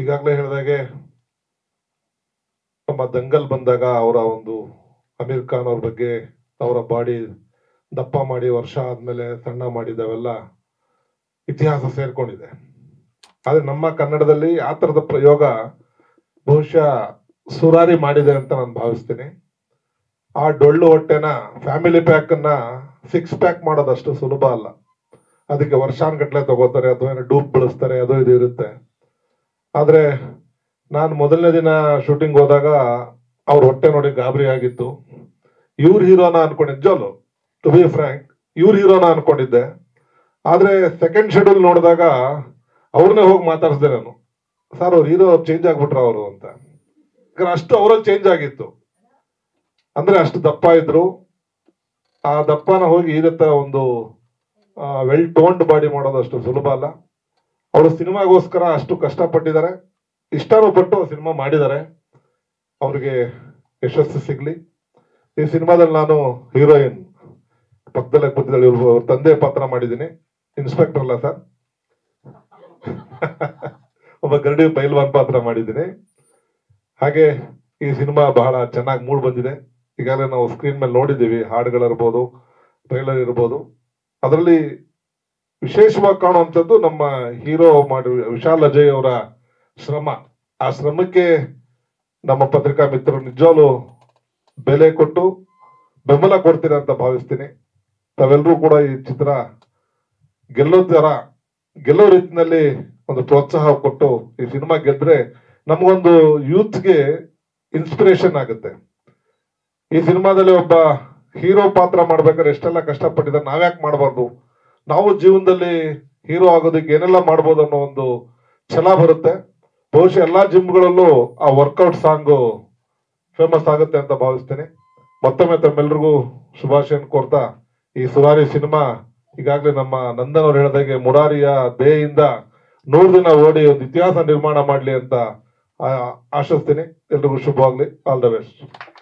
ಈಗಾಗಲೇ ಹೇಳಿದಾಗೆ ನಮ್ಮ ದಂಗಲ್ ಬಂದಾಗ ಅವರ ಒಂದು ಅಮೀರ್ ಖಾನ್ ಅವ್ರ ಬಗ್ಗೆ ಅವರ ಬಾಡಿ ದಪ್ಪ ಮಾಡಿ ವರ್ಷ ಆದ್ಮೇಲೆ ಸಣ್ಣ ಮಾಡಿದವೆಲ್ಲ ಇತಿಹಾಸ ಸೇರ್ಕೊಂಡಿದೆ ಆದ್ರೆ ನಮ್ಮ ಕನ್ನಡದಲ್ಲಿ ಆ ತರದ ಪ್ರಯೋಗ ಬಹುಶಃ ಸುರಾರಿ ಮಾಡಿದೆ ಅಂತ ನಾನು ಭಾವಿಸ್ತೀನಿ ಆ ಡೊಳ್ಳು ಹೊಟ್ಟೆನ ಫ್ಯಾಮಿಲಿ ಪ್ಯಾಕ್ ಅನ್ನ ಸಿಕ್ಸ್ ಪ್ಯಾಕ್ ಮಾಡೋದಷ್ಟು ಸುಲಭ ಅಲ್ಲ ಅದಕ್ಕೆ ವರ್ಷಾನ್ಗಟ್ಲೆ ತಗೋತಾರೆ ಅಥವಾ ಏನೋ ಡೂಪ್ ಬಳಸ್ತಾರೆ ಅದು ಇದು ಇರುತ್ತೆ ಆದ್ರೆ ನಾನು ಮೊದಲನೇ ದಿನ ಶೂಟಿಂಗ್ ಹೋದಾಗ ಅವ್ರ ಹೊಟ್ಟೆ ನೋಡಿ ಗಾಬರಿ ಆಗಿತ್ತು ಇವ್ರ ಹೀರೋನ ಅನ್ಕೊಂಡಿದ್ದೆ ಜೋಲು ಟು ಬಿ ಫ್ರ್ಯಾಂಕ್ ಇವ್ರ ಹೀರೋನ ಅನ್ಕೊಂಡಿದ್ದೆ ಆದ್ರೆ ಸೆಕೆಂಡ್ ಶೆಡ್ಯೂಲ್ ನೋಡಿದಾಗ ಅವ್ರನ್ನೇ ಹೋಗಿ ಮಾತಾಡ್ಸ್ದೆ ನಾನು ಸರ್ ಅವ್ರ ಹೀರೋ ಚೇಂಜ್ ಆಗ್ಬಿಟ್ರ ಅವರು ಅಂತ ಯಾಕಂದ್ರೆ ಅಷ್ಟು ಅವರಲ್ಲಿ ಚೇಂಜ್ ಆಗಿತ್ತು ಅಂದ್ರೆ ಅಷ್ಟು ದಪ್ಪ ಇದ್ರು ಆ ದಪ್ಪನ ಹೋಗಿ ಈ ರೀತಿ ಒಂದು ವೆಲ್ ಟೋನ್ಡ್ ಬಾಡಿ ಮಾಡೋದು ಅಷ್ಟು ಸುಲಭ ಅಲ್ಲ ಅವರು ಸಿನಿಮಾಗೋಸ್ಕರ ಅಷ್ಟು ಕಷ್ಟಪಟ್ಟಿದ್ದಾರೆ ಇಷ್ಟನೂ ಪಟ್ಟು ಸಿನಿಮಾ ಮಾಡಿದ್ದಾರೆ ಅವ್ರಿಗೆ ಯಶಸ್ಸು ಸಿಗ್ಲಿ ಈ ಸಿನಿಮಾದಲ್ಲಿ ನಾನು ಹೀರೋಯಿನ್ ಪಕ್ಕದಲ್ಲೇ ಕೂತಿದ್ದಾಳೆ ಇವ್ರು ಅವ್ರ ತಂದೆ ಪಾತ್ರ ಮಾಡಿದ್ದೀನಿ ಇನ್ಸ್ಪೆಕ್ಟರ್ ಅಲ್ಲ ಸರ್ ಒಬ್ಬ ಗರಡಿ ಪೈಲ್ವಾನ್ ಪಾತ್ರ ಮಾಡಿದ್ದೀನಿ ಹಾಗೆ ಈ ಸಿನಿಮಾ ಬಹಳ ಚೆನ್ನಾಗಿ ಮೂಡ್ ಬಂದಿದೆ ಈಗಾಗಲೇ ನಾವು ಸ್ಕ್ರೀನ್ ಮೇಲೆ ನೋಡಿದ್ದೀವಿ ಹಾಡುಗಳಿರ್ಬೋದು ಟ್ರೈಲರ್ ಇರ್ಬೋದು ಅದರಲ್ಲಿ ವಿಶೇಷವಾಗಿ ಕಾಣುವಂಥದ್ದು ನಮ್ಮ ಹೀರೋ ಮಾಡಿ ವಿಶಾಲ್ ಅಜಯ್ ಅವರ ಶ್ರಮ ಆ ಶ್ರಮಕ್ಕೆ ನಮ್ಮ ಪತ್ರಿಕಾ ಮಿತ್ರರು ನಿಜವಾಗ್ಲು ಬೆಲೆ ಕೊಟ್ಟು ಬೆಂಬಲ ಕೊಡ್ತೀರ ಅಂತ ಭಾವಿಸ್ತೀನಿ ತಾವೆಲ್ಲರೂ ಕೂಡ ಈ ಚಿತ್ರ ಗೆಲ್ಲೋ ತರ ಗೆಲ್ಲೋ ರೀತಿನಲ್ಲಿ ಒಂದು ಪ್ರೋತ್ಸಾಹ ಕೊಟ್ಟು ಈ ಸಿನಿಮಾ ಗೆದ್ರೆ ನಮಗೊಂದು ಯೂತ್ಗೆ ಇನ್ಸ್ಪಿರೇಷನ್ ಆಗುತ್ತೆ ಈ ಸಿನಿಮಾದಲ್ಲಿ ಒಬ್ಬ ಹೀರೋ ಪಾತ್ರ ಮಾಡ್ಬೇಕಾದ್ರೆ ಎಷ್ಟೆಲ್ಲ ಕಷ್ಟಪಟ್ಟಿದ್ದಾರೆ ನಾವ್ಯಾಕೆ ಮಾಡಬಾರ್ದು ನಾವು ಜೀವನದಲ್ಲಿ ಹೀರೋ ಆಗೋದಕ್ಕೆ ಏನೆಲ್ಲ ಮಾಡ್ಬೋದು ಅನ್ನೋ ಒಂದು ಛಲ ಬರುತ್ತೆ ಬಹುಶಃ ಎಲ್ಲಾ ಜಿಮ್ಗಳಲ್ಲೂ ಆ ವರ್ಕೌಟ್ ಸಾಂಗು ಫೇಮಸ್ ಆಗುತ್ತೆ ಅಂತ ಭಾವಿಸ್ತೇನೆ ಮತ್ತೊಮ್ಮೆ ತಮ್ಮೆಲ್ರಿಗೂ ಶುಭಾಶಯ ಕೋರ್ತಾ ಈ ಸುರಾರಿ ಸಿನಿಮಾ ಈಗಾಗಲೇ ನಮ್ಮ ನಂದನ್ ಅವ್ರು ಹೇಳಿದಾಗೆ ಮುರಾರಿಯ ದೇಯಿಂದ ನೂರು ದಿನ ಓಡಿ ಒಂದು ಇತಿಹಾಸ ನಿರ್ಮಾಣ ಮಾಡ್ಲಿ ಅಂತ ಆ- ಆಶಿಸ್ತೀನಿ ಎಲ್ರಿಗೂ ಶುಭವಾಗ್ಲಿ ಆಲ್ ದ ಬೆಸ್ಟ್